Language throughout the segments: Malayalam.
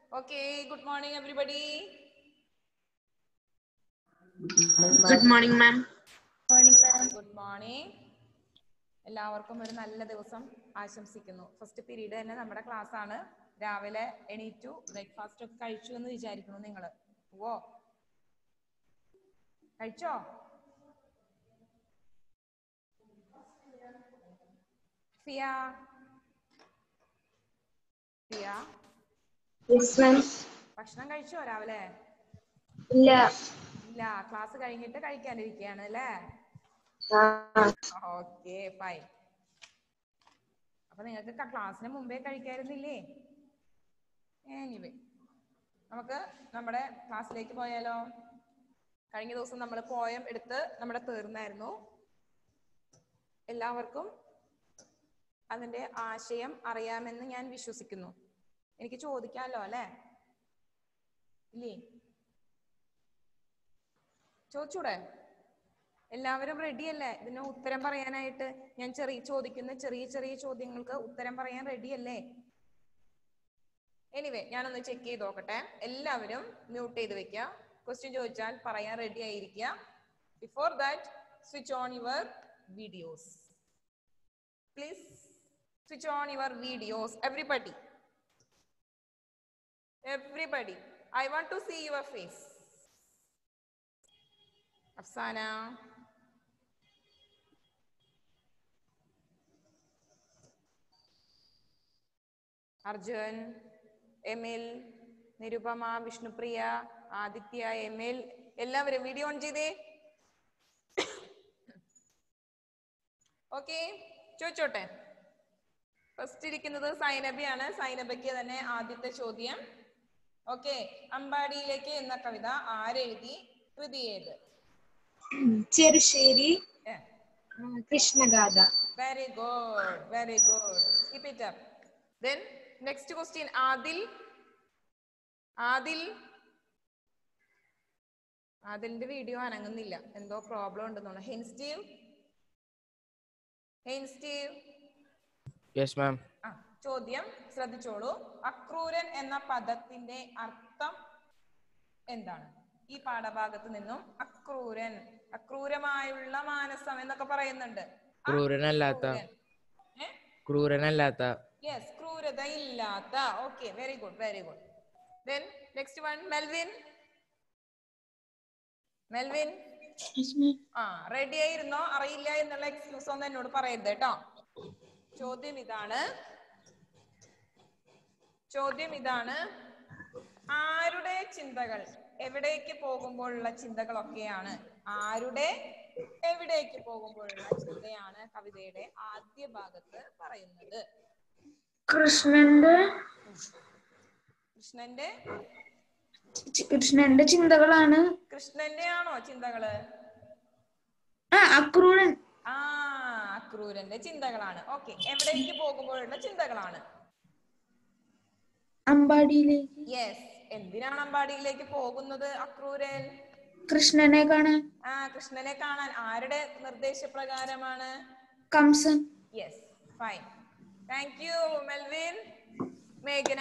Okay, good morning, everybody. Good morning, ma'am. Good morning എല്ലാവർക്കും ഒരു നല്ല ദിവസം ആശംസിക്കുന്നു ഫസ്റ്റ് പീരീഡ് തന്നെ നമ്മുടെ ക്ലാസ് ആണ് രാവിലെ എണീറ്റു ബ്രേക്ക്ഫാസ്റ്റ് ഒക്കെ കഴിച്ചു എന്ന് വിചാരിക്കുന്നു നിങ്ങൾ ഓ കഴിച്ചോ ഫിയ ഫിയ Yes, ma'am. ഭക്ഷണം കഴിച്ചോ രാവിലെ ഇല്ല ഇല്ല ക്ലാസ് കഴിഞ്ഞിട്ട് കഴിക്കാനിരിക്കുകയാണ് അല്ലേ ആ, ഓക്കെ ഫൈൻ അപ്പൊ നിങ്ങൾക്ക് ക്ലാസ്സിന് മുമ്പേ കഴിക്കായിരുന്നില്ലേ എനിവേ നമുക്ക് നമ്മുടെ ക്ലാസ്സിലേക്ക് പോയാലോ കഴിഞ്ഞ ദിവസം നമ്മൾ പോയം എടുത്ത് നമ്മുടെ തീർന്നായിരുന്നു എല്ലാവർക്കും അതിന്റെ ആശയം അറിയാമെന്ന് ഞാൻ വിശ്വസിക്കുന്നു എനിക്ക് ചോദിക്കാമല്ലോ അല്ലേ ഇല്ലേ ചോദിച്ചൂടെ എല്ലാവരും റെഡി അല്ലേ ഇതിന് ഉത്തരം പറയാനായിട്ട് ഞാൻ ചെറിയ ചോദിക്കുന്ന ചെറിയ ചെറിയ ചോദ്യങ്ങൾക്ക് ഉത്തരം പറയാൻ റെഡി അല്ലേ എനിവേ ഞാനൊന്ന് ചെക്ക് ചെയ്ത് നോക്കട്ടെ എല്ലാവരും മ്യൂട്ട് ചെയ്ത് വെക്കുക ക്വസ്റ്റ്യൻ ചോദിച്ചാൽ പറയാൻ റെഡി ആയിരിക്കുക before that switch on your videos please switch on your videos everybody everybody I want to see your face Afsana Arjun Emil Nirupama Vishnupriya Aditya Emil എല്ലാവരും വീഡിയോ ഓൺ ചെയ്തേ ഓക്കെ ചോദിച്ചോട്ടെ ഫസ്റ്റ് ഇരിക്കുന്നത് സൈനബിയാണ് സൈനബയ്ക്ക് തന്നെ ആദ്യത്തെ ചോദ്യം ഓക്കെ അമ്പാടിയിലേക്ക് എന്ന കവിത ആരെഴുതി കൃതി ഏത് ചെറുശ്ശേരി ഏ ആ, Krishnagatha Very good, very good. Keep it up. Then next question, Adil. Adil. ആദിലിന്റെ വീഡിയോ അനങ്ങുന്നില്ല എന്തോ പ്രോബ്ലം ഉണ്ടെന്നാണ് Hein Steve Hein Steve Yes, ma'am. ആ ചോദ്യം ശ്രദ്ധിച്ചോളൂ അക്രൂരൻ എന്ന പദത്തിന്റെ അർത്ഥം എന്താണ് ഈ പാഠഭാഗത്ത് നിന്നും അക്രൂരൻ അക്രൂരമായുള്ള മാനസം എന്നൊക്കെ പറയുന്നുണ്ട് ക്രൂരനല്ലാത്ത ഏ ക്രൂരനല്ലാത്ത യെസ് ക്രൂരത ഇല്ലാത്ത okay very good very good then next one Melvin Melvin ആ റെഡി ആയിരുന്നോ അറിയില്ല എന്നുള്ള എക്സ്ക്യൂസ് ഒന്നും എന്നോട് പറയരുത് കേട്ടോ ചോദ്യം ഇതാണ് ചോദ്യം ഇതാണ് ആരുടെ ചിന്തകൾ എവിടേക്ക് പോകുമ്പോഴുള്ള ചിന്തകളൊക്കെയാണ് ആരുടെ എവിടേക്ക് പോകുമ്പോഴുള്ള ചിന്തയാണ് കവിതയുടെ ആദ്യ ഭാഗത്ത് പറയുന്നത് കൃഷ്ണന്റെ കൃഷ്ണന്റെ കൃഷ്ണന്റെ ചിന്തകളാണ് കൃഷ്ണന്റെ ആണോ ചിന്തകള് ആ അക്രൂരൻ ആ അക്രൂരന്റെ ചിന്തകളാണ് ഓക്കെ എവിടേക്ക് പോകുമ്പോഴുള്ള ചിന്തകളാണ് അമ്പാടിയിലേക്ക് യെസ് എന്തിനാണ് അമ്പാടിയിലേക്ക് പോകുന്നത് അക്രൂരൻ കൃഷ്ണനെ കാണാൻ ആ കൃഷ്ണനെ കാണാൻ ആരുടെ നിർദ്ദേശപ്രകാരമാണ് Kamsan yes fine thank you Melvin മേഘന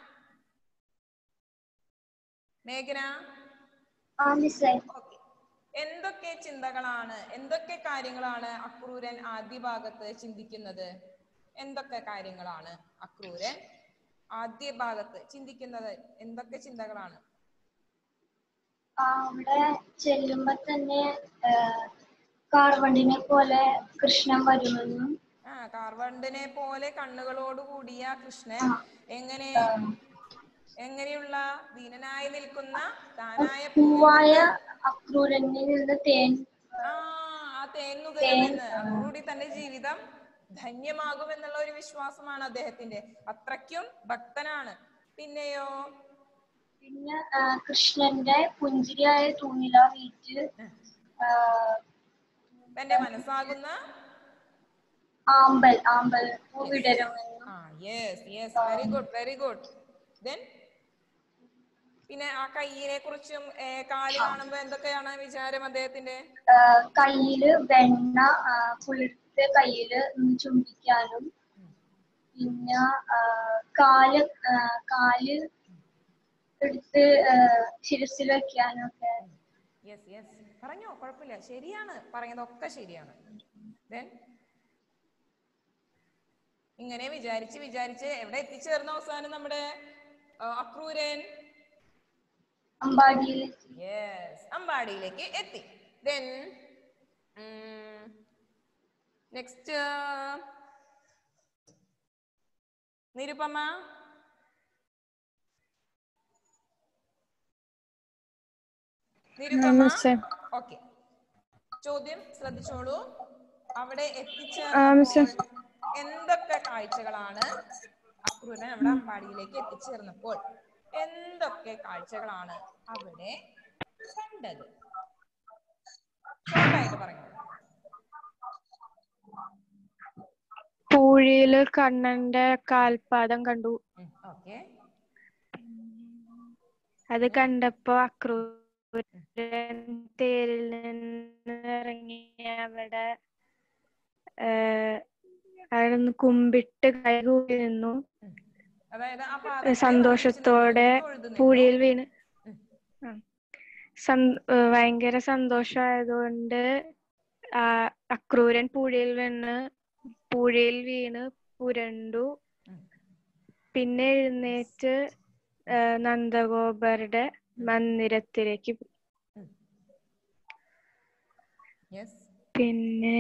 മേഘന okay എന്തൊക്കെ ചിന്തകളാണ് എന്തൊക്കെ കാര്യങ്ങളാണ് അക്രൂരൻ ആദ്യ ഭാഗത്ത് ചിന്തിക്കുന്നത് എന്തൊക്കെ കാര്യങ്ങളാണ് അക്രൂരൻ ആദ്യ ഭാഗത്ത് ചിന്തിക്കുന്നത് എന്തൊക്കെ ചിന്തകളാണ് ആ, അവിടെ ചെല്ലുമ്പോ തന്നെ കാർവണ്ടിനെ പോലെ കൃഷ്ണൻ വരുമെന്നും ആ കാർവണ്ടിനെ പോലെ കണ്ണുകളോട് കൂടിയ കൃഷ്ണൻ എങ്ങനെ എങ്ങനെയുള്ള ദീനനായി നിൽക്കുന്ന താനായ പൂവായ അക്രൂരനിൽ നിന്ന് തേൻ ആ ആ തേൻ നുകരുമെന്ന് അതോടുകൂടി തന്റെ ജീവിതം ധന്യമാകും എന്നുള്ള ഒരു വിശ്വാസമാണ് അദ്ദേഹത്തിന്റെ അത്രയ്ക്കും ഭക്തനാണ് പിന്നെയോ പിന്നെ ആ, കൃഷ്ണന്റെ പുഞ്ചിരിയായ തൂണില വീറ്റ് ആ, തന്റെ മനസ്സാകുന്ന ആമ്പൽ ആമ്പൽ പൂ വിടരുമെന്നും ആ yes yes very good very good then പിന്നെ ആ കയ്യിനെ കുറിച്ചും ഏ, കാല് കാണുമ്പോ എന്തൊക്കെയാണ് വിചാരം അദ്ദേഹത്തിന്റെ ആ, കയ്യില് വെണ്ണ ആ, കുളിർത്ത് കയ്യില് ഒന്ന് ചുംബിക്കാനും പിന്നെ ആ, കാല് ആ, കാല് എടുത്ത് ആ, ശിരസിൽ വെക്കാനും ഒക്കെ യെസ് യെസ് പറഞ്ഞോ കുഴപ്പമില്ല ശരിയാണ് പറഞ്ഞതൊക്കെ ശരിയാണ് ദെൻ ഇങ്ങനെ വിചാരിച്ച് വിചാരിച്ച് എവിടെ എത്തിച്ചേർന്ന അവസാനം നമ്മുടെ ആ, അക്രൂരൻ അമ്പാടിയിൽ യെസ് അമ്പാടിയിലേക്ക് എത്തി then next Nirupama Nirupama okay ചോദ്യം ശ്രദ്ധിച്ചോളൂ അവിടെ എത്തിച്ചേർന്നപ്പോൾ എന്തൊക്കെ കാഴ്ചകളാണ് അക്രൂരൻ അവിടെ അമ്പാടിയിലേക്ക് എത്തിച്ചേർന്നപ്പോൾ എന്തൊക്കെ കാഴ്ചകളാണ് അവിടെ കണ്ടത് ഷോർട്ടായിട്ട് പറഞ്ഞു പൂഴിയില് കണ്ണന്റെ കാൽപാദം കണ്ടു ഓക്കെ അത് കണ്ടപ്പോ അക്രൂരൻ തേരിൽ നിന്ന് ഇറങ്ങി അവിടെ ഏഹ് അവിടെ നിന്ന് കുമ്പിട്ട് കൈകൂപ്പി നിന്നു അതായത് ആ പാദങ്ങളെ സന്തോഷത്തോടെ വന്ദിച്ച് നിന്നു, തൊഴുതു പൂഴിയിൽ നിന്നു. വീണ് ആ. സന്- ഏഹ് ഭയങ്കര സന്തോഷമായതുകൊണ്ട് ആ അക്രൂരൻ പൂഴിയിൽ വീണ് പൂഴിയിൽ വീണ് പുരണ്ടു ഉം. പിന്നെ എഴുന്നേറ്റ് ഏഹ് നന്ദഗോപരുടെ മന്ദിരത്തിലേക്ക് പോയി. Yes. പിന്നെ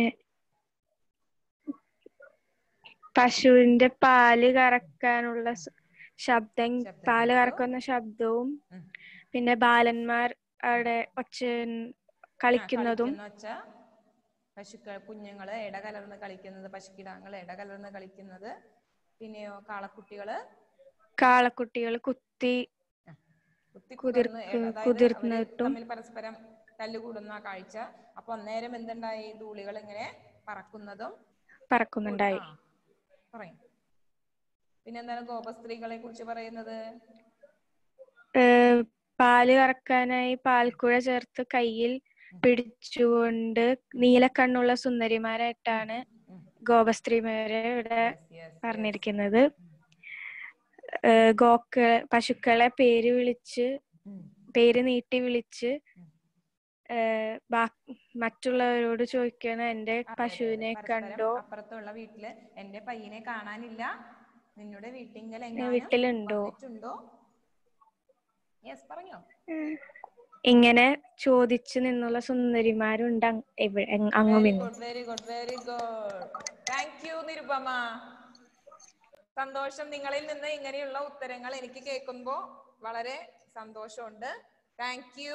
പശുവിന്റെ പാല് കറക്കാനുള്ള സ- ശബ്ദം ശബ്ദം പാല് കേട്ടു. കറക്കുന്ന ശബ്ദവും ഉം. പിന്നെ ബാലന്മാർ അവിടെ ഒച്ച ആ, കളിക്കുന്നതും കളിക്കുന്ന ഒച്ച പശുക്കൾ കുഞ്ഞുങ്ങള് ഇടകലർന്ന് കളിക്കുന്നത് പശുക്കിടാങ്ങൾ ഇടകലർന്ന് കളിക്കുന്നത് പിന്നെയോ കാളക്കുട്ടികള് കാളക്കുട്ടികൾ കുത്തി കുത്തി കുതിർ- കുതിർന്ന് എ- അതായത് അവര് കുതിർന്നിട്ടും തമ്മിൽ പരസ്പരം തല്ലുകൂടുന്ന ആ കാഴ്ച അപ്പൊ അന്നേരം എന്തുണ്ടായി ധൂളികൾ ഇങ്ങനെ പറക്കുന്നതും പറക്കുന്നുണ്ടായി ആ, പറയും പിന്നെന്താണ് ഗോപസ്ത്രീകളെ കുറിച്ച് പറയുന്നത് ഏഹ് പാല് കറക്കാനായി പാൽക്കുഴ ചേർത്ത് കയ്യിൽ പിടിച്ചുകൊണ്ട് നീലക്കണ്ണുള്ള സുന്ദരിമാരായിട്ടാണ് ഉം. ഗോപസ്ത്രീമാരെ ഇവിടെ Yes, yes, yes. പറഞ്ഞിരിക്കുന്നത് ഏഹ് ഗോക്ക പശുക്കളെ പേര് വിളിച്ച് ഉം. പേര് നീട്ടി വിളിച്ച് ഉം. ഏഹ് ബാ- മറ്റുള്ളവരോട് ചോദിക്കണം എന്റെ അതെ, അതെ, പശുവിനെ പരസ്പരം കണ്ടോ അപ്പുറത്തുള്ള വീട്ടില് എന്റെ പയ്യനെ കാണാനില്ല നിന്നുടെ വീട്ടിങ്കൽ വീട്ടിലുണ്ടോ? വന്നിട്ടുണ്ടോ യെസ് പറഞ്ഞോ ഇങ്ങനെ ചോദിച്ചു നിന്നുള്ള സുന്ദരിമാരുണ്ട് അങ് എവി- എങ് അങ്ങും വെരി ഇങ്ങും good very good very good thank you Nirupama സന്തോഷം നിങ്ങളിൽ നിന്ന് ഇങ്ങനെയുള്ള ഉത്തരങ്ങൾ എനിക്ക് കേൾക്കുമ്പോ വളരെ സന്തോഷമുണ്ട് താങ്ക് യു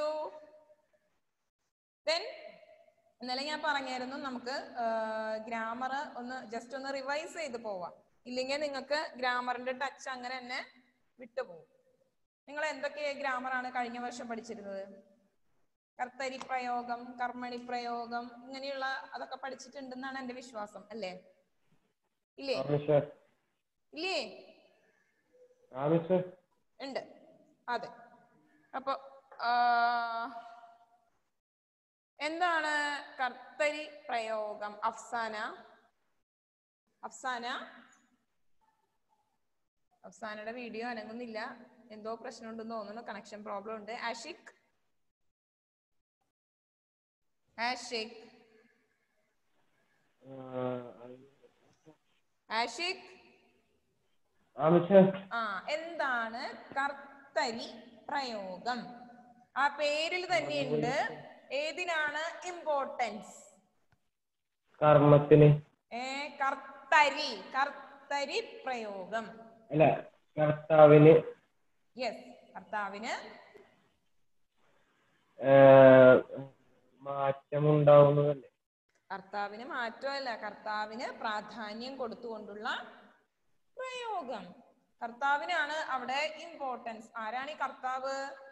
ദെൻ ഇന്നലെ ഞാൻ പറഞ്ഞായിരുന്നു നമുക്ക് ഗ്രാമർ ഒന്ന് ജസ്റ്റ് ഒന്ന് റിവൈസ് ചെയ്ത് പോവാം ഇല്ലെങ്കിൽ നിങ്ങൾക്ക് ഗ്രാമറിന്റെ ടച്ച് അങ്ങനെ തന്നെ വിട്ടുപോകും നിങ്ങൾ എന്തൊക്കെ ഗ്രാമറാണ് കഴിഞ്ഞ വർഷം പഠിച്ചിരുന്നത് കർത്തരി പ്രയോഗം കർമ്മണി പ്രയോഗം ഇങ്ങനെയുള്ള അതൊക്കെ പഠിച്ചിട്ടുണ്ടെന്നാണ് എന്റെ വിശ്വാസം അല്ലേ ഇല്ലേ മിസ്റ്റർ ഇല്ലേ ആ മിസ്റ്റർ ഉണ്ട് അതെ അപ്പൊ ആ, എന്താണ് കർത്തരി പ്രയോഗം അഫ്സാന അഫ്സാന അഫ്സാനയുടെ വീഡിയോ അനങ്ങുന്നില്ല എന്തോ പ്രശ്നമുണ്ടെന്ന് തോന്നുന്നു കണക്ഷൻ പ്രോബ്ലം ഉണ്ട് ആഷിഖ് ആഷിഖ് ആഷിഖ് ആ മിസ്റ്റർ ആ എന്താണ് കർത്തരി പ്രയോഗം ആ പേരിൽ തന്നെയുണ്ട് ഏതിനാണ് ഇമ്പോർട്ടൻസ് കർമ്മത്തിന് ഏ കർത്തരി കർത്തരി പ്രയോഗം അല്ല കർത്താവിന് യെസ് കർത്താവിന് ആ, മാറ്റമുണ്ടാവുന്നതല്ലേ കർത്താവിന് മാറ്റമല്ല കർത്താവിന് പ്രാധാന്യം കൊടുത്തുകൊണ്ടുള്ള പ്രയോഗം കർത്താവിനാണ് അവിടെ ഇമ്പോർട്ടൻസ് ആരാണ് ഈ കർത്താവ്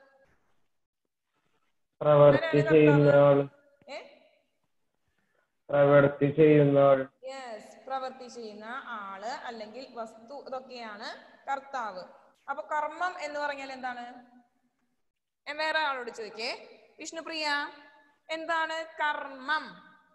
പ്രവൃത്തി ചെയ്യുന്ന ആൾ ഏ പ്രവൃത്തി ചെയ്യുന്ന ആൾ യെസ് പ്രവൃത്തി ചെയ്യുന്ന ആള് അല്ലെങ്കിൽ വസ്തു ഇതൊക്കെയാണ് കർത്താവ് അപ്പൊ കർമ്മം എന്ന് പറഞ്ഞാൽ എന്താണ് ഞാൻ വേറെ ആളോട് ചോദിക്കേ വിഷ്ണുപ്രിയ എന്താണ് കർമ്മം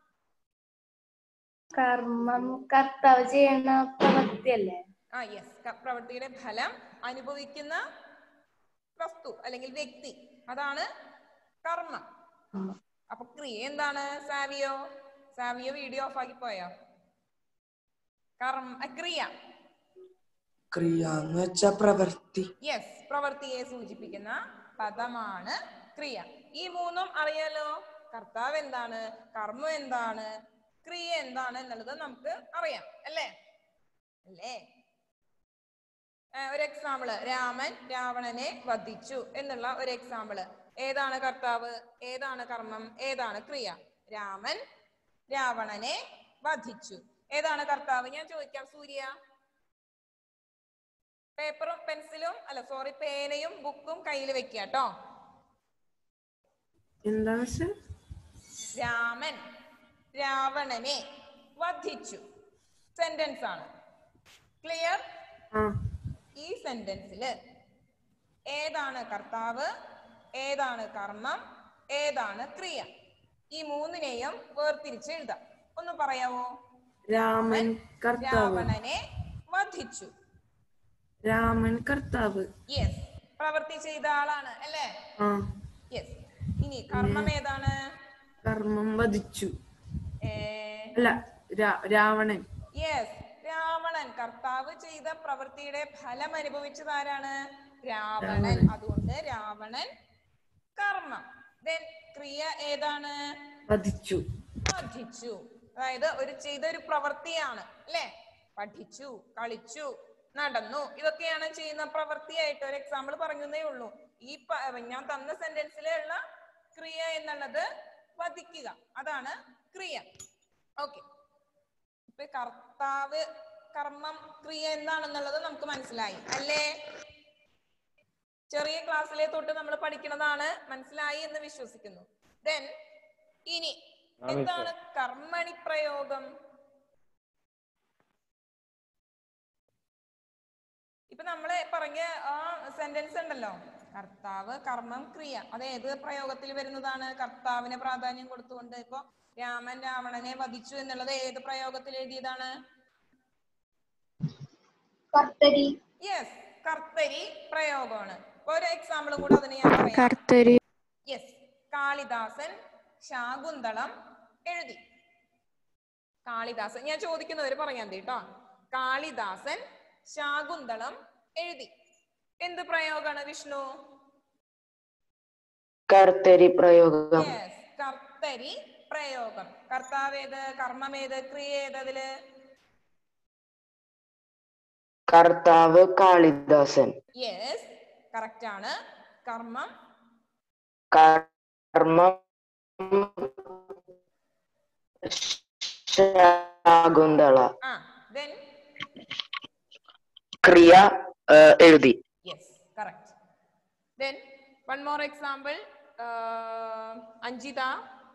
കർമ്മം കർത്താവ് ചെയ്യുന്ന പ്രവൃത്തിയല്ലേ ആ യെസ് പ്രവൃത്തിയുടെ ഫലം അനുഭവിക്കുന്ന വസ്തു അല്ലെങ്കിൽ വ്യക്തി അതാണ് കർമ്മം അപ്പൊ ക്രിയ എന്താണ് സാവിയോ സാവിയോ വീഡിയോ ഓഫ് ആക്കി പോയോ കർമ്മ ക്രിയ ക്രിയ എന്ന് വെച്ച പ്രവൃത്തി യെസ് പ്രവൃത്തിയെ സൂചിപ്പിക്കുന്ന പദമാണ് ക്രിയ ഈ മൂന്നും അറിയാലോ കർത്താവ് എന്താണ് കർമ്മം എന്താണ് ക്രിയ എന്താണ് എന്നുള്ളത് നമുക്ക് അറിയാം അല്ലേ അല്ലേ ആ, ഒരു എക്സാമ്പിള് രാമൻ രാവണനെ വധിച്ചു എന്നുള്ള ഒരു എക്സാമ്പിള് ഏതാണ് കർത്താവ് ഏതാണ് കർമ്മം ഏതാണ് ക്രിയ രാമൻ രാവണനെ വധിച്ചു ഏതാണ് കർത്താവ് ഞാൻ ചോദിക്കാം സൂര്യ പേപ്പറും പെൻസിലും അല്ല സോറി പേനയും ബുക്കും കയ്യിൽ വെക്കുക കേട്ടോ എന്താണ് സർ രാമൻ രാവണനെ വധിച്ചു സെന്റൻസ് ആണ് ക്ലിയർ ആ ഈ സെന്റൻസില് ഏതാണ് കർത്താവ് ഏതാണ് കർമ്മം ഏതാണ് ക്രിയ ഈ മൂന്നിനെയും വേർതിരിച്ച് എഴുതാം ഒന്ന് പറയാവോ രാമൻ കർത്താവ് രാവണനെ വധിച്ചു രാമൻ കർത്താവ് യെസ് പ്രവൃത്തി ചെയ്ത ആളാണ് അല്ലേ ആ യെസ് ഇനി കർമ്മം ഏതാണ് കർമ്മം വധിച്ചു ഏ അല്ല രാ- രാവണൻ യെസ് രാവണൻ കർത്താവ് ചെയ്ത പ്രവൃത്തിയുടെ ഫലം അനുഭവിച്ചത് ആരാണ് രാവണൻ അതുകൊണ്ട് രാവണൻ കർമ്മം ദെൻ ക്രിയ ഏതാണ് വധിച്ചു പഠിച്ചു അതായത് ഒരു ചെയ്ത ഒരു പ്രവൃത്തിയാണ് അല്ലെ പഠിച്ചു കളിച്ചു നടന്നു ഇതൊക്കെയാണ് ചെയ്യുന്ന പ്രവൃത്തിയായിട്ട് ഒരു എക്സാമ്പിൾ പറഞ്ഞതേ ഉള്ളൂ ഈ പ- ഞാൻ തന്ന സെന്റൻസിലുള്ള ക്രിയ എന്നുള്ളത് വധിക്കുക അതാണ് ക്രിയ ഓക്കെ ഇപ്പൊ കർത്താവ് കർമ്മം ക്രിയ എന്താണെന്നുള്ളത് നമുക്ക് മനസ്സിലായി അല്ലേ ചെറിയ ക്ലാസ്സിലെ തൊട്ട് നമ്മൾ പഠിക്കുന്നതാണ് മനസ്സിലായി എന്ന് വിശ്വസിക്കുന്നു ദെൻ ഇനി ആ, മിസ്സേ. എന്താണ് കർമ്മണി പ്രയോഗം ഇപ്പൊ നമ്മള് പറഞ്ഞ ആ സെന്റൻസ് ഉണ്ടല്ലോ കർത്താവ് കർമ്മം ക്രിയ അത് ഏത് പ്രയോഗത്തിൽ വരുന്നതാണ് കർത്താവിന് പ്രാധാന്യം കൊടുത്തുകൊണ്ട് ഇപ്പൊ രാമൻ രാവണനെ വധിച്ചു എന്നുള്ളത് ഏത് പ്രയോഗത്തിൽ എഴുതിയതാണ് കർത്തരി യെസ് കർത്തരി പ്രയോഗമാണ് ഇപ്പൊ ഒരു എക്സാമ്പിൾ കൂടെ അതിന് ഞാൻ പറയാം കർത്തരി യെസ് കാളിദാസൻ ശാകുന്തളം എഴുതി കാളിദാസൻ ഞാൻ ചോദിക്കുന്നവര് പറയാൻ മതി കേട്ടോ കാളിദാസൻ ശാകുന്തളം എഴുതി എന്ത് പ്രയോഗമാണ് വിഷ്ണു കർത്തരി പ്രയോഗം യെസ് കർത്തരി പ്രയോഗം കർത്താവേത് കർമ്മമേത് ക്രിയ ഏത് അതില് കർത്താവ് കാളിദാസൻ യെസ് കറക്റ്റ് ആണ് കർമ്മം കർമ്മം ശാകുന്തള ആ ദെൻ ക്രിയ ഏ, എഴുതി yes correct then one more example Anjitha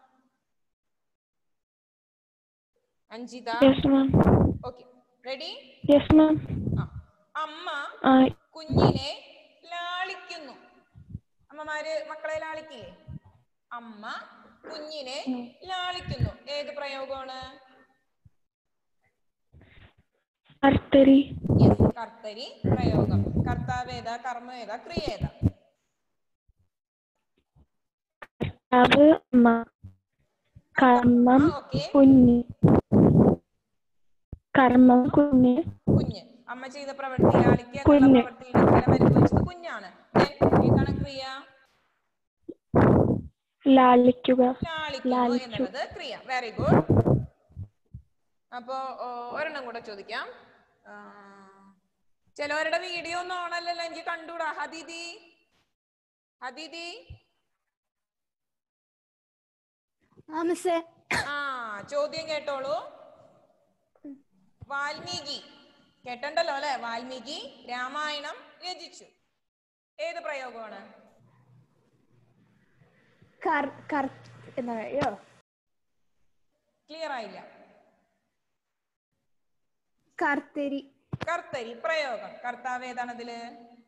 Anjitha yes ma'am okay ready yes ma'am അമ്മ ആ കുഞ്ഞിനെ ലാളിക്കുന്നു അമ്മമാര് മക്കളെ ലാളിക്കില്ലേ അമ്മ കുഞ്ഞിനെ ലാളിക്കുന്നു ഏത് പ്രയോഗമാണ് കർത്തരി യെസ് കർത്തരി പ്രയോഗം കർത്താവ് ഏതാ കർമ്മം ഏതാ ക്രിയ ഏതാ കർത്താവ് അമ്മ കർമ്മം ഓക്കെ കുഞ്ഞ് കർമ്മം കുഞ്ഞ് കുഞ്ഞ് അമ്മ ചെയ്ത പ്രവൃത്തി ലാളിക്കുക എന്നുള്ള കുഞ്ഞ്. പ്രവൃത്തിയുടെ ഫലം അനുഭവിച്ചത് കുഞ്ഞാണ് Then ഏതാണ് ക്രിയ ലാളിക്കുക ലാളിക്കുന്നു ലാളിച്ചു. എന്നുള്ളത് ക്രിയ വെരി ഗുഡ് അപ്പോ ഓ, ഒരെണ്ണം കൂടെ ചോദിക്കാം ആ, ചിലവരുടെ വീഡിയോ ഒന്നും ഓണല്ലല്ലോ എനിക്ക് കണ്ടൂടാ ഹദീദി ഹദീദി ആ ചോദ്യം കേട്ടോളൂ വാൽമീകി കേട്ടണ്ടല്ലോ അല്ലെ വാൽമീകി രാമായണം രചിച്ചു ഏത് പ്രയോഗമാണ് ക്ലിയർ ആയില്ല കർത്തരി കർത്തരി പ്രയോഗം കർത്താവ് ഏതാണ് അതില്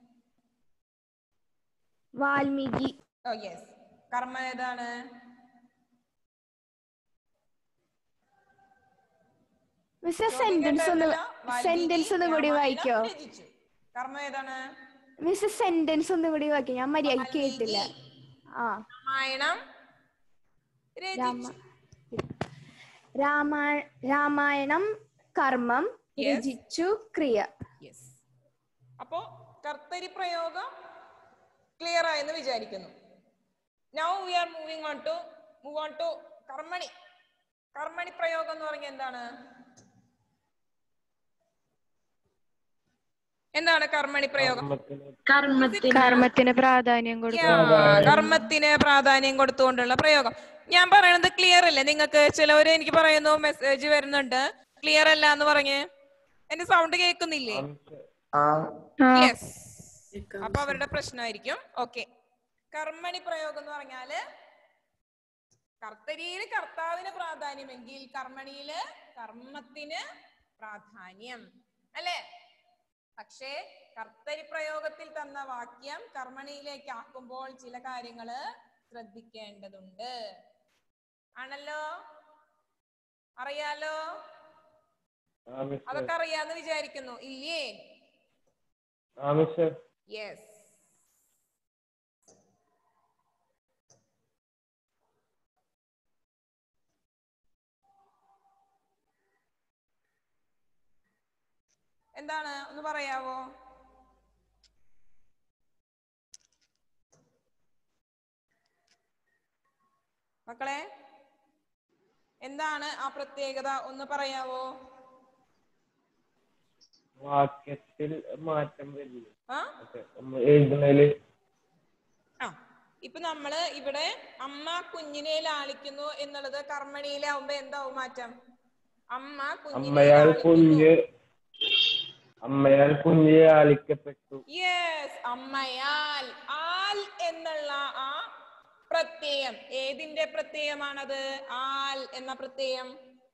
വാൽമീകി ഓ യെസ് കർമ്മ ഏതാണ് മിസ്റ്റർ സെന്റൻസ് ഒന്ന് സെന്റൻസ് ഒന്നും കൂടി വായിക്കോ രചിച്ചു കർമ്മ ഏതാണ് മിസ് സെന്റൻസ് ഒന്നും കൂടി വാക്കി ഞാൻ മര്യാദ കേട്ടില്ല ആ രാമായണം രാമ രചിച്ചു രാമാ രാമായണം കർമ്മം Yes. രചിച്ചു ക്രിയ യെസ് അപ്പോ കർത്തരി പ്രയോഗം ക്ലിയർ ആയെന്ന് വിചാരിക്കുന്നു now we are moving on to move on to കർമ്മണി കർമ്മണി പ്രയോഗം എന്ന് പറഞ്ഞാൽ എന്താണ് എന്താണ് കർമ്മണി പ്രയോഗം കർമ്മത്തിന് കർമ്മത്തിന് പ്രാധാന്യം കൊടുക്കും Yeah, കർമ്മത്തിന് പ്രാധാന്യം കൊടുത്തുകൊണ്ടുള്ള പ്രയോഗം ഞാൻ പറയണത് ക്ലിയർ അല്ലേ നിങ്ങൾക്ക് ചിലവര് എനിക്ക് പറയുന്നു മെസ്സേജ് വരുന്നുണ്ട് ക്ലിയർ അല്ല എന്ന് പറഞ്ഞ് എന്റെ സൗണ്ട് കേൾക്കുന്നില്ലേ ആ ആ യെസ് അപ്പൊ അവരുടെ പ്രശ്നമായിരിക്കും ഓക്കെ കർമ്മണി പ്രയോഗം എന്ന് പറഞ്ഞാല് കർത്തരിയില് കർത്താവിന് പ്രാധാന്യമെങ്കിൽ കർമ്മണിയില് കർമ്മത്തിന് പ്രാധാന്യം അല്ലേ പക്ഷേ കർത്തരി പ്രയോഗത്തിൽ തന്ന വാക്യം കർമ്മണിയിലേക്ക് ആക്കുമ്പോൾ ചില കാര്യങ്ങള് ശ്രദ്ധിക്കേണ്ടതുണ്ട് ആണല്ലോ അറിയാലോ ആ മിസ് അതൊക്കെ അറിയാന്ന് വിചാരിക്കുന്നു ഇല്ലേ ആ മിസ് യെസ് എന്താണ് ഒന്ന് പറയാവോ മക്കളെ എന്താണ് ആ പ്രത്യേകത ഒന്ന് പറയാവോ വാക്യത്തിൽ മാറ്റം വരില്ല ആ ഓക്കെ നമ്മൾ എഴുതുന്നതില് ആ ഇപ്പൊ നമ്മള് ഇവിടെ അമ്മ കുഞ്ഞിനെ ലാളിക്കുന്നു എന്നുള്ളത് കർമ്മണിയിലാവുമ്പോ എന്താവും മാറ്റം അമ്മ കുഞ്ഞിനെ അമ്മയാൽ ലാളിക്കുന്നു കുഞ്ഞ് അമ്മയാൽ കുഞ്ഞ് ആലിക്കപ്പെട്ടു യെസ് അമ്മയാൽ ആൽ എന്നുള്ള ആ പ്രത്യയം ഏതിന്റെ പ്രത്യയമാണത് ആൽ എന്ന പ്രത്യയം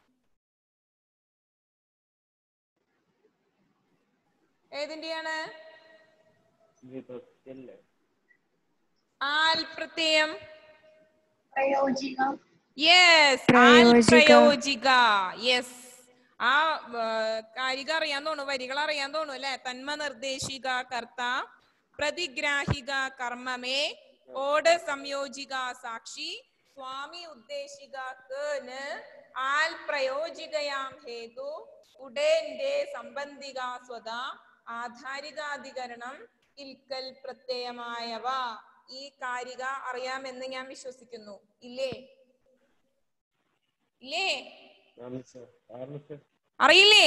ഏതിന്റെയാണ് വിഭക്തിയല്ലേ ആൽ പ്രത്യയം പ്രയോജികം യെസ് പ്രയോജിക. പ്രയോജിക യെസ് ആ ആ, കാരിക അറിയാൻ തോന്നുന്നു വരികൾ അറിയാൻ തോന്നുന്നു അല്ലെ തന്മ നിർദ്ദേശിക കർത്ത പ്രതിഗ്രാഹിക കർമ്മമേ ഓട് സംയോജിക സാക്ഷി സ്വാമി ഉദ്ദേശിക കേന് ആൽ പ്രയോജികയാം ഹേതു ഉടേന്റെ സംബന്ധിക സ്വത ആധാരികാധികരണം ഇൽക്കൽ പ്രത്യയമായവ ഈ കാരിക അറിയാമെന്ന് ഞാൻ വിശ്വസിക്കുന്നു ഇല്ലേ ഇല്ലേ ആ മിസ് ആ മിസ് അറിയില്ലേ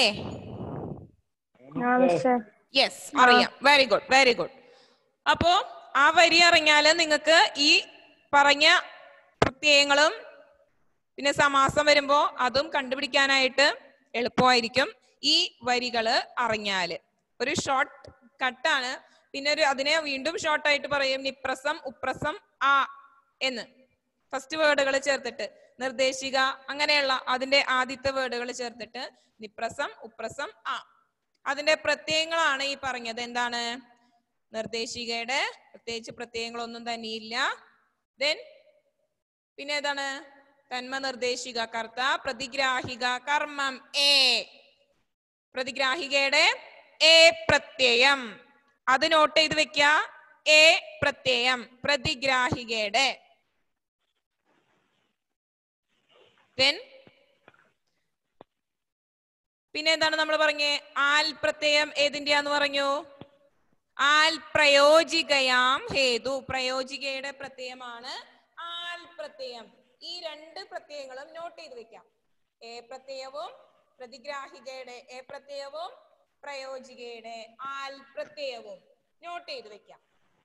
ആ മിസ്സേ യെസ് അറിയാം വെരി ഗുഡ് വെരി ഗുഡ് അപ്പോ ആ വരി അറിഞ്ഞാല് നിങ്ങൾക്ക് ഈ പറഞ്ഞ പ്രത്യയങ്ങളും പിന്നെ സമാസം വരുമ്പോ അതും കണ്ടുപിടിക്കാനായിട്ട് എളുപ്പമായിരിക്കും ഈ വരികള് അറിഞ്ഞാല് ഒരു ഷോർട്ട് കട്ടാണ് പിന്നെ ഒരു അതിനെ വീണ്ടും ഷോർട്ട് ആയിട്ട് പറയും നിപ്രസം ഉപ്രസം ആ എന്ന് ഫസ്റ്റ് വേർഡുകൾ ചേർത്തിട്ട് നിർദ്ദേശിക അങ്ങനെയുള്ള അതിന്റെ ആദ്യത്തെ വേർഡുകൾ ചേർത്തിട്ട് നിപ്രസം ഉപ്രസം ആ അതിന്റെ പ്രത്യയങ്ങളാണ് ഈ പറഞ്ഞത് എന്താണ് നിർദ്ദേശികയുടെ പ്രത്യേകിച്ച് പ്രത്യയങ്ങളൊന്നും തന്നെയില്ല ദെൻ പിന്നെ ഏതാണ് തന്മ നിർദ്ദേശിക കർത്ത പ്രതിഗ്രാഹിക കർമ്മം എ പ്രതിഗ്രാഹികയുടെ എ പ്രത്യയം അത് നോട്ട് ചെയ്ത് വെക്ക എ പ്രത്യയം പ്രതിഗ്രാഹികയുടെ ദെൻ പിന്നെ എന്താണ് നമ്മൾ പറഞ്ഞേ ആൽ പ്രത്യയം ഏതിന്റെയാന്ന് പറഞ്ഞു ആൽ പ്രയോജികയാം ഹേതു പ്രയോജികയുടെ പ്രത്യയമാണ് ആൽ പ്രത്യയം ഈ രണ്ട് പ്രത്യയങ്ങളും നോട്ട് ചെയ്ത് വെക്കാം എ പ്രത്യയവും പ്രതിഗ്രാഹികയുടെ എ പ്രത്യയവും പ്രയോജികയുടെ ആൽ പ്രത്യയവും നോട്ട് ചെയ്ത് വെക്കാം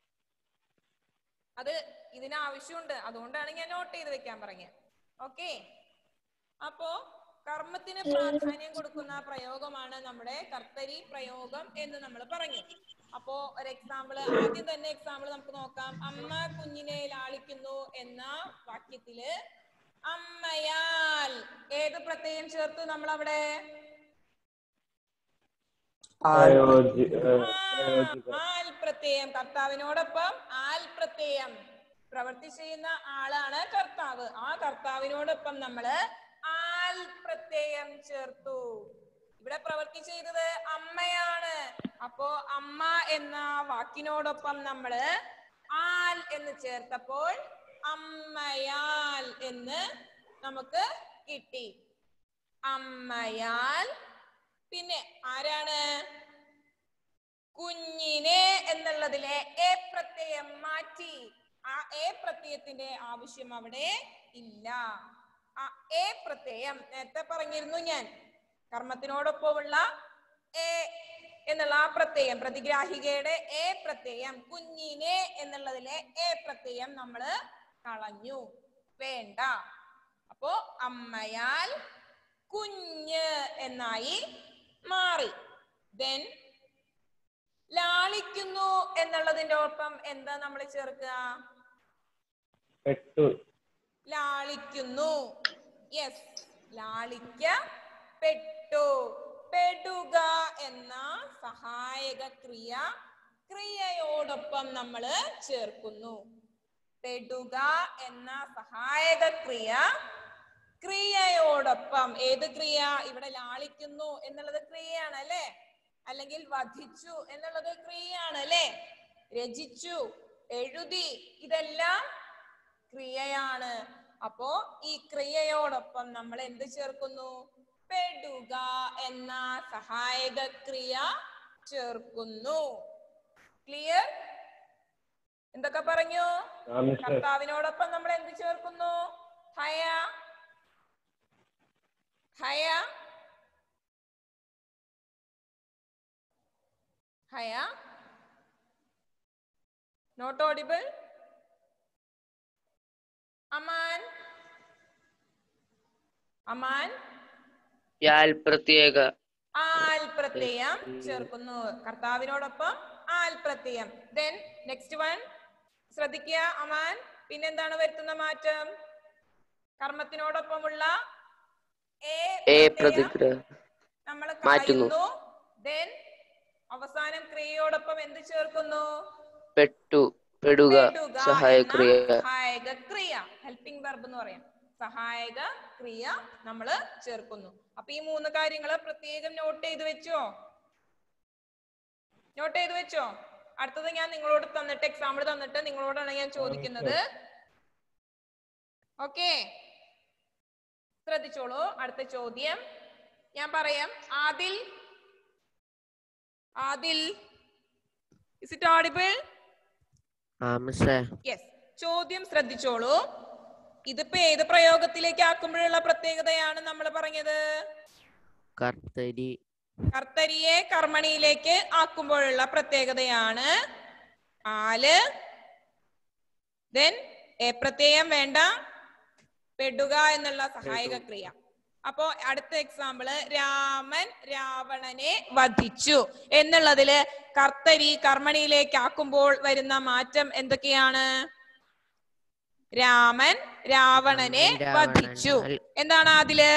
അത് ഇതിന് ആവശ്യമുണ്ട് അതുകൊണ്ടാണ് ഞാൻ നോട്ട് ചെയ്ത് വെക്കാൻ പറഞ്ഞത് ഓക്കെ അപ്പോ കർമ്മത്തിന് പ്രാധാന്യം കൊടുക്കുന്ന പ്രയോഗമാണ് നമ്മുടെ കർത്തരി പ്രയോഗം എന്ന് നമ്മൾ പറഞ്ഞു അപ്പോ ഒരു എക്സാമ്പിൾ ആദ്യം തന്നെ എക്സാമ്പിൾ നമുക്ക് നോക്കാം അമ്മ കുഞ്ഞിനെ ലാളിക്കുന്നു എന്ന വാക്യത്തില് അമ്മയാൽ ഏത് പ്രത്യയം ചേർത്തു നമ്മൾ അവിടെ പ്രയോജി ഏ, ആ, പ്രയോജിക ആൽ പ്രത്യയം കർത്താവിനോടൊപ്പം ആൽ പ്രത്യയം പ്രവൃത്തി ചെയ്യുന്ന ആളാണ് കർത്താവ് ആ കർത്താവിനോടൊപ്പം നമ്മള് ആൽ പ്രത്യയം ചേർത്തു ഇവിടെ പ്രവൃത്തി ചെയ്തത് അമ്മയാണ് അപ്പോ അമ്മ എന്ന വാക്കിനോടൊപ്പം നമ്മള് ആൽ എന്ന് ചേർത്തപ്പോൾ അമ്മയാൽ എന്ന് നമുക്ക് കിട്ടി അമ്മയാൽ പിന്നെ ആരാണ് കുഞ്ഞിനെ എന്നുള്ളതിലെ എ പ്രത്യയം മാറ്റി ആ എ പ്രത്യയത്തിന്റെ ആവശ്യം അവിടെ ഇല്ല ആ എ പ്രത്യയം നേരത്തെ പറഞ്ഞിരുന്നു ഞാൻ കർമ്മത്തിനോടൊപ്പമുള്ള എ എന്നുള്ള ആ പ്രത്യയം പ്രതിഗ്രാഹികയുടെ എ പ്രത്യയം കുഞ്ഞിനെ എന്നുള്ളതിലെ എ പ്രത്യയം നമ്മള് കളഞ്ഞു വേണ്ട അപ്പോ അമ്മയാൽ കുഞ്ഞ് എന്നായി മാറി ദെൻ ലാളിക്കുന്നു എന്നുള്ളതിന്റെ ഒപ്പം എന്താ നമ്മൾ ചേർക്കുക പെട്ടു ലാളിക്കുന്നു യെസ് ലാളിക്കപ്പെട്ടു പെടുക എന്ന സഹായക ക്രിയ ക്രിയയോടൊപ്പം നമ്മൾ ചേർക്കുന്നു പെടുക എന്ന സഹായക ക്രിയ ക്രിയയോടൊപ്പം ഏത് ക്രിയ ഇവിടെ ലാളിക്കുന്നു എന്നുള്ളത് ക്രിയയാണ് അല്ലേ അല്ലെങ്കിൽ വധിച്ചു എന്നുള്ളത് ക്രിയയാണ് അല്ലേ രചിച്ചു എഴുതി ഇതെല്ലാം ക്രിയയാണ് അപ്പോ ഈ ക്രിയയോടൊപ്പം നമ്മൾ എന്ത് ചേർക്കുന്നു പെടുക എന്ന സഹായക ക്രിയ ചേർക്കുന്നു ക്ലിയർ എന്തൊക്കെ പറഞ്ഞു ആ മിസ് കർത്താവിനോടൊപ്പം നമ്മൾ എന്ത് ചേർക്കുന്നു ഹയ ഹയ ഹയ നോട്ട് ഓഡിബിൾ അമാൻ അമാൻ യാൽ പ്രത്യേക ആൽ പ്രത്യയം ചേർക്കുന്നു കർത്താവിനോടൊപ്പം ആൽ പ്രത്യയം ദെൻ നെക്സ്റ്റ് വൺ ശ്രദ്ധിക്കുക അമാൻ പിന്നെന്താണ് വരുത്തുന്ന മാറ്റം കർമ്മത്തിനോടൊപ്പമുള്ള എ എ പ്രതിഗ്ര നമ്മൾ മാറ്റുന്നു. കളയുന്നു ദെൻ അവസാനം ക്രിയയോടൊപ്പം എന്ത് ചേർക്കുന്നു പെട്ടു പെടുക പെടുക സഹായക്രിയ എന്ന സഹായക ക്രിയ ഹെൽപ്പിംഗ് വെർബ് എന്ന് പറയാം സഹായക ക്രിയ നമ്മൾ ചേർക്കുന്നു അപ്പൊ ഈ മൂന്ന് കാര്യങ്ങൾ പ്രത്യേകം നോട്ട് ചെയ്ത് വെച്ചോ നോട്ട് ചെയ്ത് വെച്ചോ അടുത്തത് ഞാൻ നിങ്ങളോട് തന്നിട്ട് എക്സാമ്പിൾ തന്നിട്ട് നിങ്ങളോടാണ് ഞാൻ ചോദിക്കുന്നത് ഓക്കെ ശ്രദ്ധിച്ചോളൂ അടുത്ത ചോദ്യം ഞാൻ പറയാം Adil Adil is it audible ആ മിസ്സേ യെസ് ചോദ്യം ശ്രദ്ധിച്ചോളൂ ഇതിപ്പോ ഏത് പ്രയോഗത്തിലേക്ക് ആക്കുമ്പോഴുള്ള പ്രത്യേകതയാണ് നമ്മൾ പറഞ്ഞത് കർത്തരി കർത്തരിയെ കർമ്മണിയിലേക്ക് ആക്കുമ്പോഴുള്ള പ്രത്യേകതയാണ് ആല് ദെൻ എ പ്രത്യയം വേണ്ട പെടുക എന്നുള്ള സഹായക ക്രിയ അപ്പോ അടുത്ത എക്സാമ്പിള് രാമൻ രാവണനെ വധിച്ചു എന്നുള്ളതില് കർത്തരി കർമ്മണിയിലേക്ക് ആക്കുമ്പോൾ വരുന്ന മാറ്റം എന്തൊക്കെയാണ് രാമൻ രാവണനെ രാമൻ വധിച്ചു രാവണനാൽ- എന്താണ് അതില്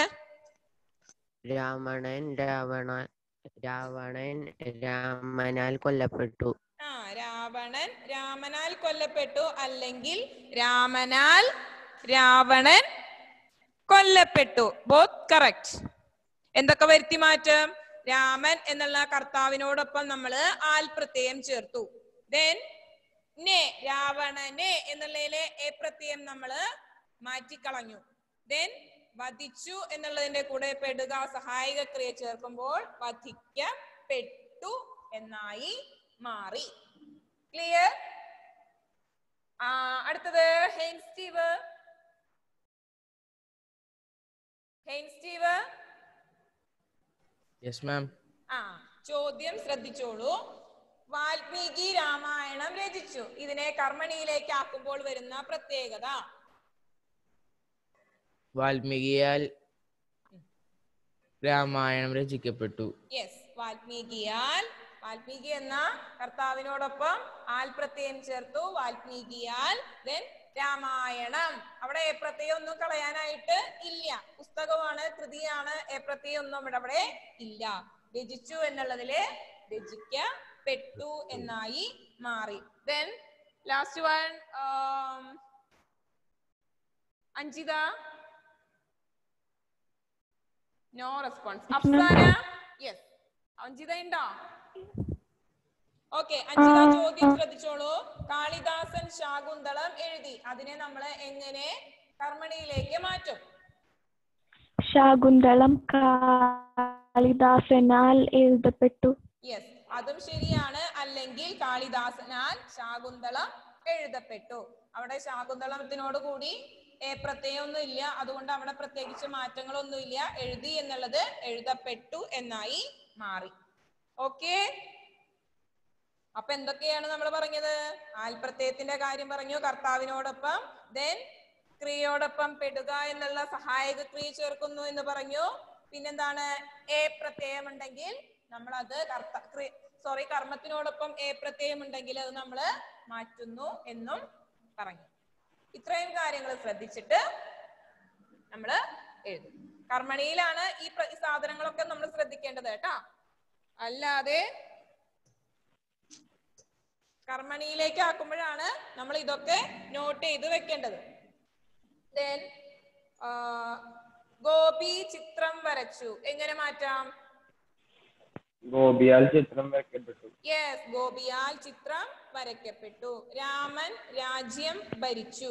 രാവണൻ രാവണ രാവണൻ രാമനാൽ കൊല്ലപ്പെട്ടു ആ രാവണൻ രാമനാൽ കൊല്ലപ്പെട്ടു അല്ലെങ്കിൽ രാമനാൽ രാവണൻ കൊല്ലപ്പെട്ടു ബോത്ത് കറക്റ്റ് എന്തൊക്കെ വരുത്തി മാറ്റം രാമൻ എന്നുള്ള കർത്താവിനോടൊപ്പം നമ്മൾ ആൽ പ്രത്യയം ചേർത്തു ദെൻ നെ രാവണനെ എന്നുള്ളതിലെ എ പ്രത്യയം നമ്മള് മാറ്റിക്കളഞ്ഞു ദെൻ വധിച്ചു എന്നുള്ളതിന്റെ കൂടെ പെടുക സഹായക ക്രിയ ചേർക്കുമ്പോൾ വധിക്കപ്പെട്ടു എന്നായി മാറി ക്ലിയർ ആ അടുത്തത് Hein Steve Hein Steve yes ma'am ആ ചോദ്യം ശ്രദ്ധിച്ചോളൂ വാൽമീകി രാമായണം രചിച്ചു ഇതിനെ കർമ്മണിയിലേക്ക് ആക്കുമ്പോൾ വരുന്ന പ്രത്യേകത വാൽമീകിയാൽ രാമായണം രചിക്കപ്പെട്ടു യെസ് വാൽമീകിയാൽ വാൽമീകി എന്ന കർത്താവിനോടൊപ്പം ആൽ പ്രത്യയം ചേർത്തു വാൽമീകിയാൽ ദെൻ രാമായണം അവിടെ എ പ്രത്യയം ഒന്നും കളയാനായിട്ട് ഇല്ല പുസ്തകമാണ് കൃതിയാണ് എ പ്രത്യയം ഒന്നും ഇവിടെ അവിടെ ഇല്ല രചിച്ചു എന്നുള്ളതില് രചിക്കപ്പെട്ടു എന്നായി മാറി then last one Anjitha no response Afsana yes Anjitha ഉണ്ടോ ഓക്കെ അഞ്ജിത ചോദ്യം ശ്രദ്ധിച്ചോളൂ കാളിദാസൻ ശാകുന്തളം എഴുതി അതിനെ നമ്മൾ എങ്ങനെ കർമ്മണിയിലേക്ക് മാറ്റും ശാകുന്തളം കാളിദാസനാൽ എഴുതപ്പെട്ടു യെസ് അതും ശരിയാണ് അല്ലെങ്കിൽ കാളിദാസനാൽ ശാകുന്തളം എഴുതപ്പെട്ടു അവിടെ ശാകുന്തളത്തിനോട് കൂടി ഏ പ്രത്യയമൊന്നും ഇല്ല അതുകൊണ്ട് അവിടെ പ്രത്യേകിച്ച് മാറ്റങ്ങളൊന്നും ഇല്ല എഴുതി എന്നുള്ളത് എഴുതപ്പെട്ടു എന്നായി മാറി ഓക്കെ അപ്പൊ എന്തൊക്കെയാണ് നമ്മൾ പറഞ്ഞത് ആൽപ്രത്യയത്തിന്റെ കാര്യം പറഞ്ഞു കർത്താവിനോടൊപ്പം ദെൻ ക്രിയയോടൊപ്പം പെടുക എന്നുള്ള സഹായക ക്രിയ ചേർക്കുന്നു എന്ന് പറഞ്ഞു പിന്നെന്താണ് എ പ്രത്യയം ഉണ്ടെങ്കിൽ നമ്മൾ അത് കർത്ത സോറി കർമ്മത്തിനോടൊപ്പം എ പ്രത്യയം ഉണ്ടെങ്കിൽ അത് നമ്മൾ മാറ്റുന്നു എന്നും പറഞ്ഞു ഇത്രയും കാര്യങ്ങൾ ശ്രദ്ധിച്ചിട്ട് നമ്മൾ എഴുതും കർമ്മണിയിലാണ് ഈ പ്ര- ഈ സാധനങ്ങളൊക്കെ നമ്മൾ ശ്രദ്ധിക്കേണ്ടത് കേട്ടാ അല്ലാതെ കർമ്മണിയിലേക്ക് ആക്കുമ്പോഴാണ് നമ്മൾ ഇതൊക്കെ നോട്ട് ചെയ്ത് വെക്കേണ്ടത് ദെൻ ഗോപി ചിത്രം വരച്ചു എങ്ങനെ മാറ്റാം ഗോപിയാൽ ചിത്രം വരയ്ക്കപ്പെട്ടു യെസ് ഗോപിയാൽ ചിത്രം വരയ്ക്കപ്പെട്ടു രാമൻ രാജ്യം ഭരിച്ചു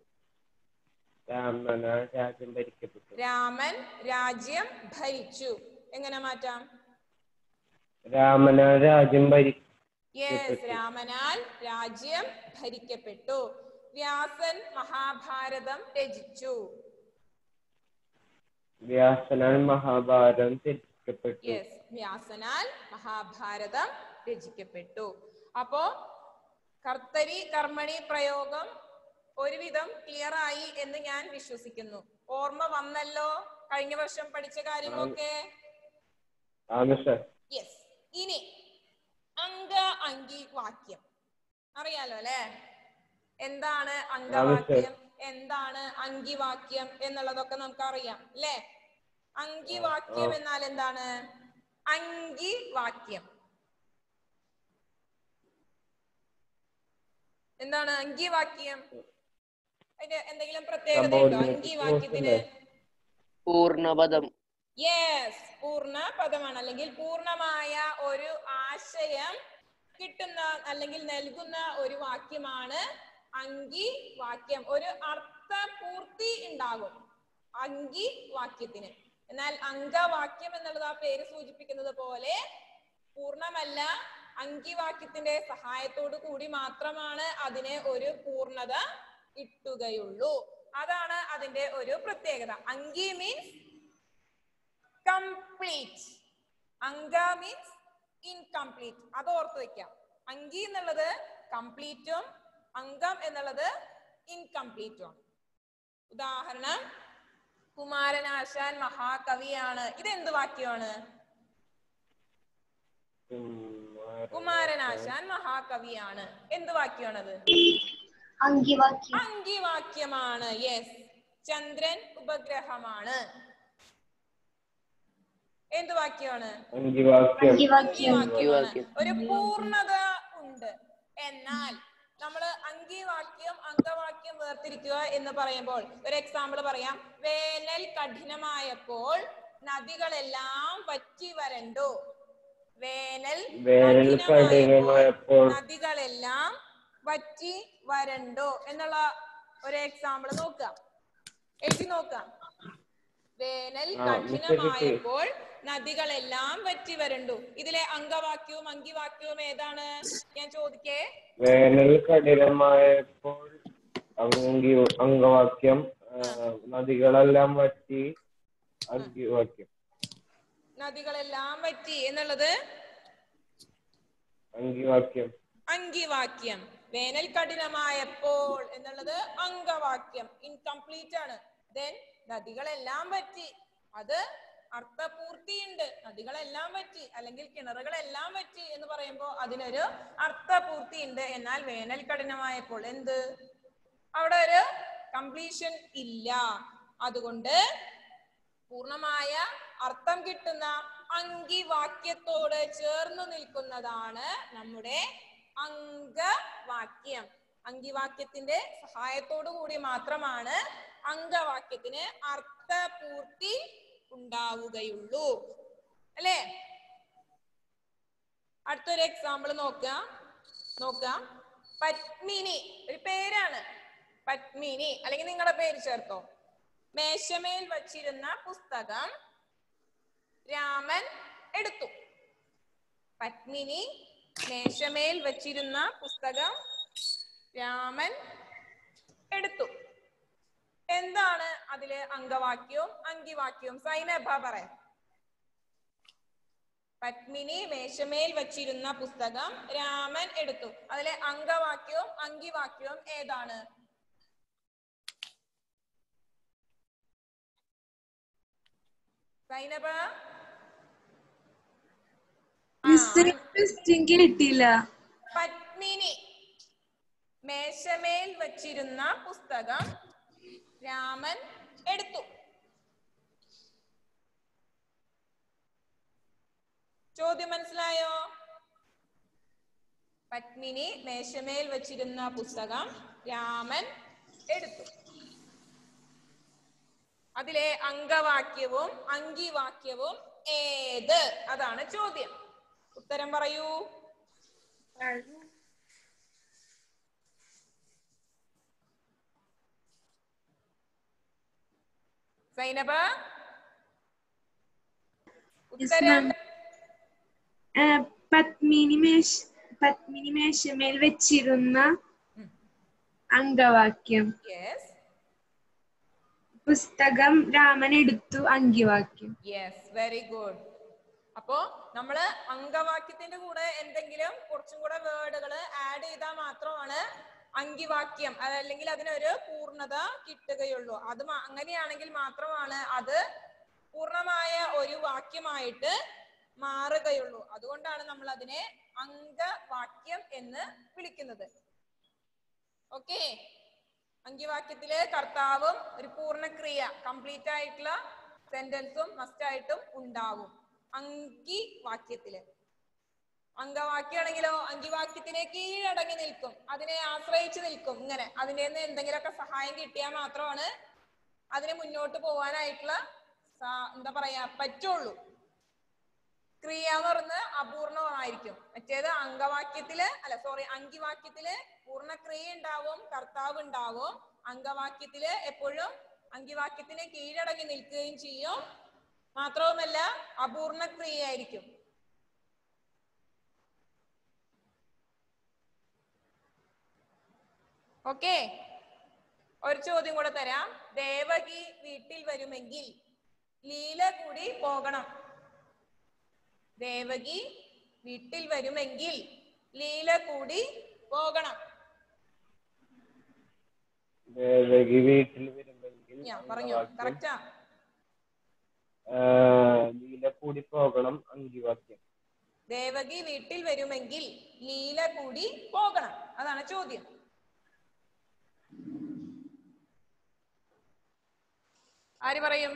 രാമനാൽ രാജ്യം ഭരിക്കപ്പെട്ടു രാമൻ രാജ്യം ഭരിച്ചു എങ്ങനെ മാറ്റാം രാമനാൽ രാജ്യം ഭരി യെസ് രാമനാൽ രാജ്യം ഭരിക്കപ്പെട്ടു വ്യാസൻ മഹാഭാരതം രചിച്ചു വ്യാസനാൽ മഹാഭാരതം രചിക്കപ്പെട്ടു യെസ് വ്യാസനാൽ മഹാഭാരതം രചിക്കപ്പെട്ടു അപ്പോ കർത്തരി കർമ്മണി പ്രയോഗം ഒരുവിധം ക്ലിയർ ആയി എന്ന് ഞാൻ വിശ്വസിക്കുന്നു ഓർമ്മ വന്നല്ലോ കഴിഞ്ഞ വർഷം പഠിച്ച കാര്യങ്ങളൊക്കെ ആണ് സർ യെസ് ഇനി അംഗ അങ്കി വാക്യം അറിയാലോ അല്ലെ എന്താണ് അംഗവാക്യം എന്താണ് അങ്കിവാക്യം എന്നുള്ളതൊക്കെ നമുക്ക് അറിയാം അല്ലെ അങ്കിവാക്യം എന്നാൽ എന്താണ് അങ്കിവാക്യം എന്താണ് അങ്കിവാക്യം അതിന്റെ എന്തെങ്കിലും പ്രത്യേകത ഉണ്ടോ അങ്കിവാക്യത്തിന് പൂർണ്ണപദം യെസ് പൂർണ്ണ പദമാണ് അല്ലെങ്കിൽ പൂർണ്ണമായ ഒരു ആശയം കിട്ടുന്ന അല്ലെങ്കിൽ നൽകുന്ന ഒരു വാക്യമാണ് അങ്കി വാക്യം ഒരു അർത്ഥപൂർത്തി ഉണ്ടാകും അങ്കി വാക്യത്തിന് എന്നാൽ അംഗവാക്യം എന്നുള്ളത് ആ പേര് സൂചിപ്പിക്കുന്നത് പോലെ പൂർണ്ണമല്ല അങ്കിവാക്യത്തിന്റെ സഹായത്തോടു കൂടി മാത്രമാണ് അതിന് ഒരു പൂർണ്ണത കിട്ടുകയുള്ളൂ അതാണ് അതിന്റെ ഒരു പ്രത്യേകത അങ്കി മീൻസ് കംപ്ലീറ്റ് അങ്ക മീൻസ് ഇൻകംപ്ലീറ്റ് അത് ഓർത്ത് വെക്കാം അങ്കി എന്നുള്ളത് കംപ്ലീറ്റും അംഗം എന്നുള്ളത് ഇൻകംപ്ലീറ്റും ആണ് ഉദാഹരണം കുമാരനാശാൻ മഹാകവിയാണ് ഇത് എന്ത് വാക്യമാണ് കുമാരനാശാൻ മഹാകവിയാണ് എന്ത് വാക്യമാണത് അങ്കിവാക്യം അങ്കിവാക്യമാണ് യെസ് ചന്ദ്രൻ ഉപഗ്രഹമാണ് എന്ത് വാക്യമാണ് അങ്കിവാക്യം അങ്കിവാക്യം അങ്കിവാക്യമാണ് ഒരു പൂർണ്ണത ഉണ്ട് എന്നാൽ നമ്മൾ അങ്കിവാക്യം അംഗവാക്യം വേർതിരിക്കുക എന്ന് പറയുമ്പോൾ ഒരു എക്സാമ്പിൾ പറയാം വേനൽ കഠിനമായപ്പോൾ നദികളെല്ലാം വറ്റി വരണ്ടു വേനൽ വേനൽ കഠിനമായപ്പോൾ നദികളെല്ലാം വറ്റി വരണ്ടു എന്നുള്ള ഒരു എക്സാമ്പിൾ നോക്കുക എഴുതി നോക്കാം വേനൽ ആ, മിസ്റ്റർ കഠിനമായപ്പോൾ നദികളെല്ലാം വറ്റി വരണ്ടു ഇതിലെ അംഗവാക്യവും അങ്കിവാക്യവും ഏതാണ് ഞാൻ ചോദിക്കേ വേനൽ കഠിനമായപ്പോൾ അങ്കി അംഗവാക്യം ആ, നദികളെല്ലാം വറ്റി അങ്കിവാക്യം നദികളെല്ലാം വറ്റി എന്നുള്ളത് അങ്കിവാക്യം അങ്കിവാക്യം വേനൽ കഠിനമായപ്പോൾ എന്നുള്ളത് അംഗവാക്യം ഇൻകംപ്ലീറ്റ് ആണ് ദെൻ നദികളെല്ലാം വറ്റി അത് അർത്ഥപൂർത്തിയുണ്ട് നദികളെല്ലാം വറ്റി അല്ലെങ്കിൽ കിണറുകളെല്ലാം വറ്റി എന്ന് പറയുമ്പോൾ അതിനൊരു അർത്ഥപൂർത്തി ഉണ്ട് എന്നാൽ വേനൽ കഠിനമായപ്പോൾ എന്ത് അവിടെ ഒരു കംപ്ലീഷൻ ഇല്ല അതുകൊണ്ട് പൂർണ്ണമായ അർത്ഥം കിട്ടുന്ന അങ്കിവാക്യത്തോട് ചേർന്ന് നിൽക്കുന്നതാണ് നമ്മുടെ അംഗവാക്യം അങ്കിവാക്യത്തിന്റെ സഹായത്തോടു കൂടി മാത്രമാണ് അംഗവാക്യത്തിന് അർത്ഥപൂർത്തി ഉണ്ടാവുകയുള്ളൂ അല്ലേ അടുത്തൊരു എക്സാമ്പിൾ നോക്കുക നോക്കുക പത്മിനി ഒരു പേരാണ് പത്മിനി അല്ലെങ്കിൽ നിങ്ങളുടെ പേര് ചേർത്തോ മേശമേൽ വച്ചിരുന്ന പുസ്തകം രാമൻ എടുത്തു പത്മിനി മേശമേൽ വച്ചിരുന്ന പുസ്തകം രാമൻ എടുത്തു എന്താണ് അതില് അംഗവാക്യവും അങ്കിവാക്യവും സൈനഭ പറയാം പത്മിനി മേശമേൽ വച്ചിരുന്ന പുസ്തകം രാമൻ എടുത്തു അതിലെ അംഗവാക്യവും അങ്കിവാക്യവും ഏതാണ് സൈനബ ക്വസ്റ്റ്യൻ കേട്ടില്ല പത്മിനി മേശമേൽ വച്ചിരുന്ന പുസ്തകം രാമൻ എടുത്തു ചോദ്യം മനസ്സിലായോ പത്മിനി മേശമേൽ വച്ചിരുന്ന പുസ്തകം രാമൻ എടുത്തു അതിലെ അംഗവാക്യവും അങ്കിവാക്യവും ഏത് അതാണ് ചോദ്യം ഉത്തരം പറയൂ സൈനബ ഉത്തരം പത്മിനി മേശ പത്മിനി മേശമേൽ വെച്ചിരുന്ന അംഗവാക്യം യെസ് പുസ്തകം രാമൻ എടുത്തു അങ്കിവാക്യം യെസ് വെരി ഗുഡ് അപ്പോ നമ്മള് അംഗവാക്യത്തിന്റെ കൂടെ എന്തെങ്കിലും കുറച്ചും കൂടെ വേർഡുകൾ ആഡ് ചെയ്താൽ മാത്രമാണ് അങ്കിവാക്യം അതല്ലെങ്കിൽ അതിനൊരു പൂർണ്ണത കിട്ടുകയുള്ളൂ അത് മാ- അങ്ങനെയാണെങ്കിൽ മാത്രമാണ് അത് പൂർണ്ണമായ ഒരു വാക്യമായിട്ട് മാറുകയുള്ളൂ അതുകൊണ്ടാണ് നമ്മൾ അതിനെ അംഗവാക്യം എന്ന് വിളിക്കുന്നത് ഓക്കെ അങ്കിവാക്യത്തില് കർത്താവും ഒരു പൂർണ്ണക്രിയ കംപ്ലീറ്റ് ആയിട്ടുള്ള സെന്റൻസും മസ്റ്റ് ആയിട്ടും ഉണ്ടാവും അങ്കി വാക്യത്തില് അംഗവാക്യാണെങ്കിലോ അങ്കിവാക്യത്തിനെ കീഴടങ്ങി നിൽക്കും അതിനെ ആശ്രയിച്ച് നിൽക്കും ഇങ്ങനെ അതിൻ്റെ നിന്ന് എന്തെങ്കിലുമൊക്കെ സഹായം കിട്ടിയാൽ മാത്രമാണ് അതിന് മുന്നോട്ട് പോകാനായിട്ടുള്ള സാ- എന്താ പറയാ പറ്റുള്ളൂ ക്രിയ എന്ന് പറയുന്നത് അപൂർണമായിരിക്കും മറ്റേത് അംഗവാക്യത്തില് അല്ല സോറി അങ്കിവാക്യത്തില് പൂർണ്ണക്രിയ ഉണ്ടാവും കർത്താവ് ഉണ്ടാവും അംഗവാക്യത്തില് എപ്പോഴും അങ്കിവാക്യത്തിന് കീഴടങ്ങി നിൽക്കുകയും ചെയ്യും മാത്രവുമല്ല അപൂർണ ക്രിയയായിരിക്കും ഓക്കെ ഒരു ചോദ്യം കൂടെ തരാം ദേവകി വീട്ടിൽ വരുമെങ്കിൽ ലീല കൂടി പോകണം ദേവകി വീട്ടിൽ വരുമെങ്കിൽ ലീല കൂടി പോകണം ദേവകി വീട്ടിൽ വരുമെങ്കിൽ ഞാൻ പറഞ്ഞു അംഗവാക്യം, കറക്റ്റാ ആ, ലീല കൂടി പോകണം അങ്കിവാക്യം ദേവകി വീട്ടിൽ വരുമെങ്കിൽ ലീല കൂടി പോകണം അതാണ് ചോദ്യം ആര് പറയും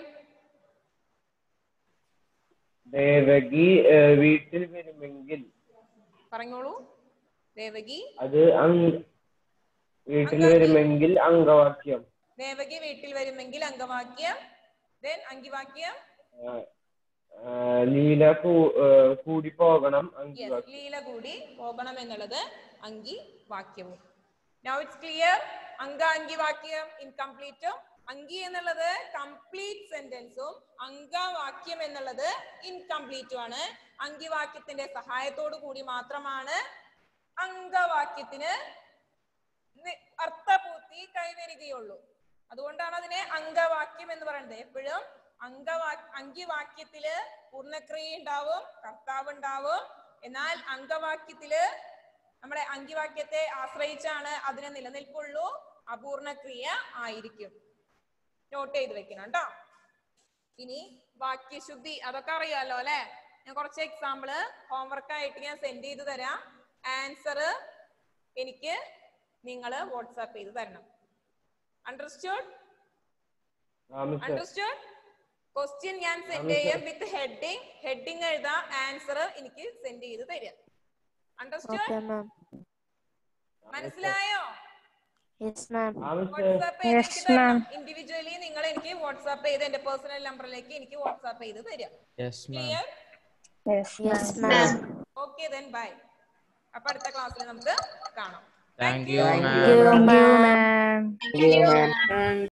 ദേവകി ആ, വീട്ടിൽ വരുമെങ്കിൽ പറഞ്ഞോളൂ ദേവകി അത് അങ് വീട്ടിൽ വരുമെങ്കിൽ അംഗവാക്യം ദേവകി വീട്ടിൽ വരുമെങ്കിൽ അംഗവാക്യം ദെൻ അങ്കിവാക്യം ആ, ആ, ലീല കൂ- ആ, കൂടി പോകണം യെസ് അങ്കിവാക്യം ലീല കൂടി പോകണം എന്നുള്ളത് അങ്കി വാക്യവും നൗ ഇറ്റ്സ് ക്ലിയർ അങ്ക അങ്കി വാക്യം ഇൻകംപ്ലീറ്റും അങ്കി എന്നുള്ളത് കംപ്ലീറ്റ് സെന്റൻസും അങ്കവാക്യം എന്നുള്ളത് ഇൻകംപ്ലീറ്റും ആണ് അങ്കിവാക്യത്തിന്റെ സഹായത്തോടു കൂടി മാത്രമാണ് അങ്കവാക്യത്തിന് നി- അർത്ഥപൂർത്തി കൈവരികയുള്ളൂ അതുകൊണ്ടാണ് അതിനെ അങ്കവാക്യം എന്ന് പറയുന്നത് എപ്പോഴും അങ്കവാ അങ്കിവാക്യത്തില് പൂർണ്ണക്രിയ ഉണ്ടാവും കർത്താവ് ഉണ്ടാവും എന്നാൽ അങ്കവാക്യത്തില് നമ്മുടെ അങ്കിവാക്യത്തെ ആശ്രയിച്ചാണ് അതിന് നിലനിൽപ്പുള്ളൂ അപൂർണ ക്രിയ ആയിരിക്കും നോട്ട് ചെയ്ത് വെക്കണം കേട്ടോ ഇനി വാക്യശുദ്ധി അതൊക്കെ അറിയാലോ അല്ലെ ഞാൻ കുറച്ച് എക്സാമ്പിള് ഹോംവർക്ക് ആയിട്ട് ഞാൻ സെൻഡ് ചെയ്ത് തരാം ആൻസർ എനിക്ക് നിങ്ങൾ വാട്സാപ്പ് ചെയ്ത് തരണം അണ്ടർസ്റ്റുഡ് ആ മിസ് അണ്ടർസ്റ്റുഡ് ക്വസ്റ്റ്യൻ ഞാൻ സെൻഡ് ചെയ്യാം വിത്ത് ഹെഡിങ് ഹെഡിങ് എഴുതാ ആൻസർ എനിക്ക് സെൻഡ് ചെയ്ത് തരാം അണ്ടർസ്റ്റുഡ് ഓക്കെ മാം മനസ്സിലായോ യെസ് മാം ആ മിസ് വാട്സാപ്പ് Yes, ചെയ്ത് ma'am. ഇൻഡിവിജ്വലി നിങ്ങൾ എനിക്ക് വാട്സാപ്പ് ചെയ്ത് എന്റെ പേഴ്സണൽ നമ്പറിലേക്ക് എനിക്ക് വാട്സാപ്പ് ചെയ്ത് തരാം yes ma'am clear yes ma'am okay okay then bye അപ്പൊ അടുത്ത ക്ലാസ്സിൽ നമുക്ക് കാണാം thank you Thank ma'am you. Thank you ma'am Thank you, ma'am.